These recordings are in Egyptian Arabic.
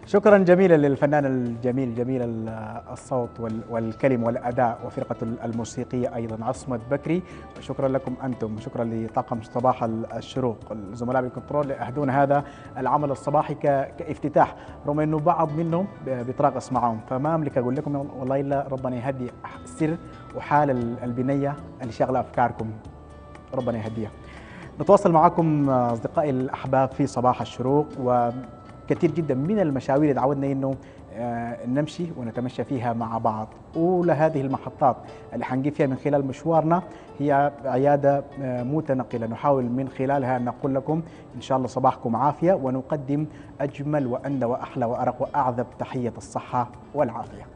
شكرا جميلا للفنان الجميل جميل الصوت والكلم والاداء وفرقه الموسيقيه ايضا عصمت بكري وشكرا لكم انتم شكرا لطاقم صباح الشروق الزملاء بالكنترول يأهدون هذا العمل الصباحي كافتتاح رغم انه بعض منهم بيتراقص معهم فما املك اقول لكم والله الا ربنا يهدي سر وحال البنيه اللي شغله افكاركم ربنا يهديها نتواصل معكم اصدقائي الاحباب في صباح الشروق و كثير جدا من المشاوير اللي تعودنا انه نمشي ونتمشى فيها مع بعض اولى هذه المحطات اللي حنجي فيها من خلال مشوارنا هي عياده متنقله نحاول من خلالها ان نقول لكم ان شاء الله صباحكم عافيه ونقدم اجمل وأندى واحلى وارق واعذب تحيه الصحه والعافيه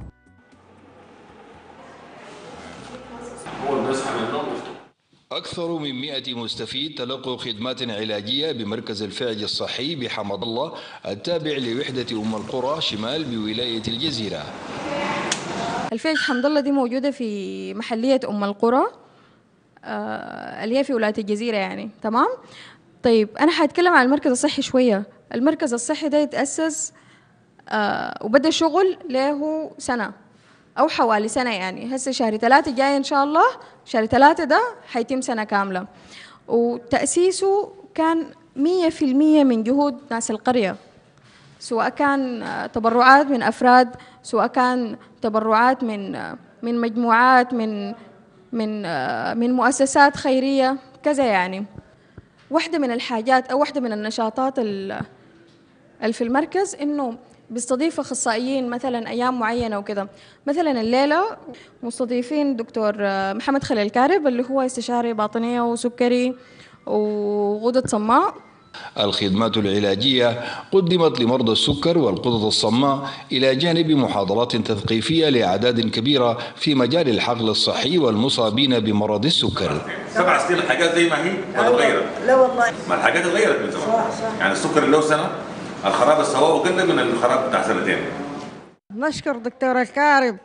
هو بيصحى من النوم أكثر من 100 مستفيد تلقوا خدمات علاجية بمركز الفعج الصحي بحمد الله التابع لوحدة أم القرى شمال بولاية الجزيرة الفعج حمد الله دي موجودة في محلية أم القرى آه اللي هي في ولاية الجزيرة يعني تمام طيب أنا حاتكلم عن المركز الصحي شوية المركز الصحي ده يتأسس آه وبدأ شغل له سنة أو حوالي سنة يعني هسه شهر ثلاثة جاي إن شاء الله شهر ثلاثة ده حيتم سنة كاملة وتأسيسه كان مية في المية من جهود ناس القرية سواء كان تبرعات من أفراد سواء كان تبرعات من من مجموعات من من من مؤسسات خيرية كذا يعني واحدة من الحاجات أو واحدة من النشاطات اللي في المركز إنه بيستضيف اخصائيين مثلا ايام معينه وكذا مثلا الليله مستضيفين دكتور محمد خليل كارب اللي هو استشاري باطنيه وسكري وغدد صماء الخدمات العلاجية قدمت لمرضى السكر والقطط الصماء إلى جانب محاضرات تثقيفية لأعداد كبيرة في مجال الحقل الصحي والمصابين بمرض السكر سبع سنين الحاجات زي ما هي ولا اتغيرت؟ لا والله ما الحاجات اتغيرت من زمان يعني السكر اللي له سنة الخراب السواء وقل من الخراب بتاع سنتين نشكر دكتور الكارب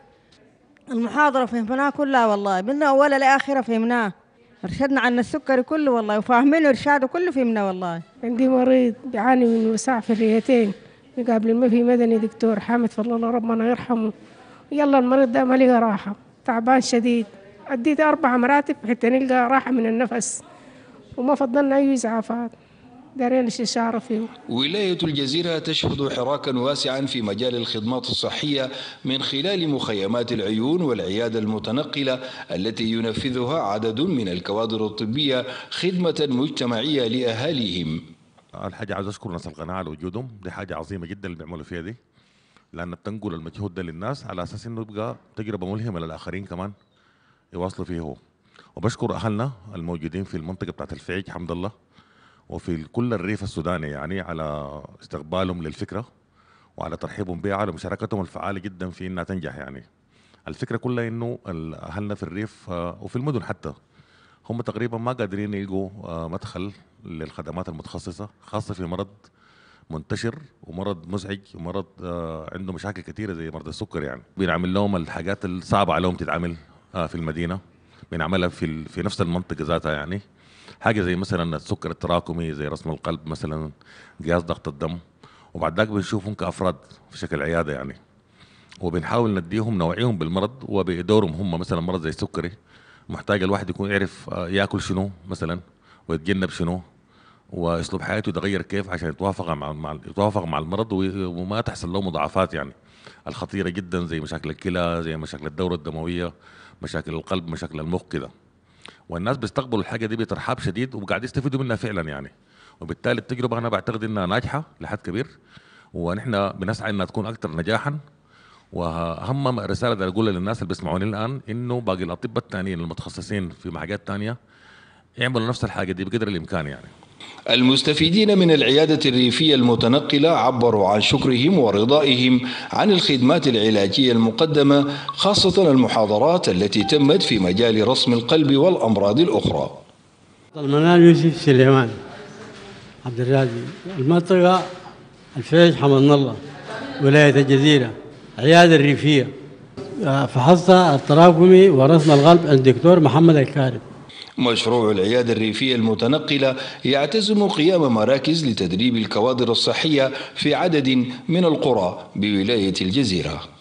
المحاضرة فهمناها كلها والله من أولها لآخرها فهمناها ارشدنا عن السكري كله والله وفاهمين ارشاده كله فهمنا والله عندي مريض بيعاني من وسع في الرئتين نقابل ما في مدني دكتور حامد فضل الله ربنا يرحمه يلا المريض ده ما لقى راحة تعبان شديد أديت أربع مراتب حتى نلقى راحة من النفس وما فضلنا أي إسعافات دارين الاستشارة فيه ولاية الجزيرة تشهد حراكا واسعا في مجال الخدمات الصحية من خلال مخيمات العيون والعيادة المتنقلة التي ينفذها عدد من الكوادر الطبية خدمة مجتمعية لأهاليهم الحاجة عاوز أشكر ناس القناة على وجودهم دي حاجة عظيمة جدا اللي بيعملوا فيها دي لأن بتنقل المجهود ده للناس على أساس إنه يبقى تجربة ملهمة للآخرين كمان يواصلوا فيه هو وبشكر أهلنا الموجودين في المنطقة بتاعت الفعيج حمد الله وفي كل الريف السوداني يعني على استقبالهم للفكره وعلى ترحيبهم بها وعلى مشاركتهم الفعاله جدا في انها تنجح يعني الفكره كلها انه اهلنا في الريف وفي المدن حتى هم تقريبا ما قادرين يلقوا مدخل للخدمات المتخصصه خاصه في مرض منتشر ومرض مزعج ومرض عنده مشاكل كثيره زي مرض السكر يعني بنعمل لهم الحاجات الصعبه عليهم تتعمل في المدينه بنعملها في في نفس المنطقه ذاتها يعني حاجه زي مثلا السكر التراكمي زي رسم القلب مثلا قياس ضغط الدم وبعد ذاك بنشوفهم كافراد في شكل عياده يعني وبنحاول نديهم نوعيهم بالمرض وبدورهم هم مثلا مرض زي السكري محتاج الواحد يكون يعرف ياكل شنو مثلا ويتجنب شنو واسلوب حياته يتغير كيف عشان يتوافق مع يتوافق مع المرض وما تحصل له مضاعفات يعني الخطيره جدا زي مشاكل الكلى زي مشاكل الدوره الدمويه مشاكل القلب مشاكل المخ كده والناس بيستقبلوا الحاجه دي بترحاب شديد وقاعد يستفيدوا منها فعلا يعني وبالتالي التجربه انا بعتقد انها ناجحه لحد كبير ونحن بنسعى انها تكون اكثر نجاحا واهم رساله بدي اقولها للناس اللي بيسمعوني الان انه باقي الاطباء الثانيين المتخصصين في حاجات ثانيه يعملوا نفس الحاجه دي بقدر الامكان يعني المستفيدين من العيادة الريفية المتنقلة عبروا عن شكرهم ورضائهم عن الخدمات العلاجية المقدمة خاصة المحاضرات التي تمت في مجال رسم القلب والأمراض الأخرى المنال يوسف سليمان عبد الرازي المنطقة الفيش حمد الله ولاية الجزيرة عيادة الريفية فحصة التراكمي ورسم القلب الدكتور محمد الكارب مشروع العيادة الريفية المتنقلة يعتزم قيام مراكز لتدريب الكوادر الصحية في عدد من القرى بولاية الجزيرة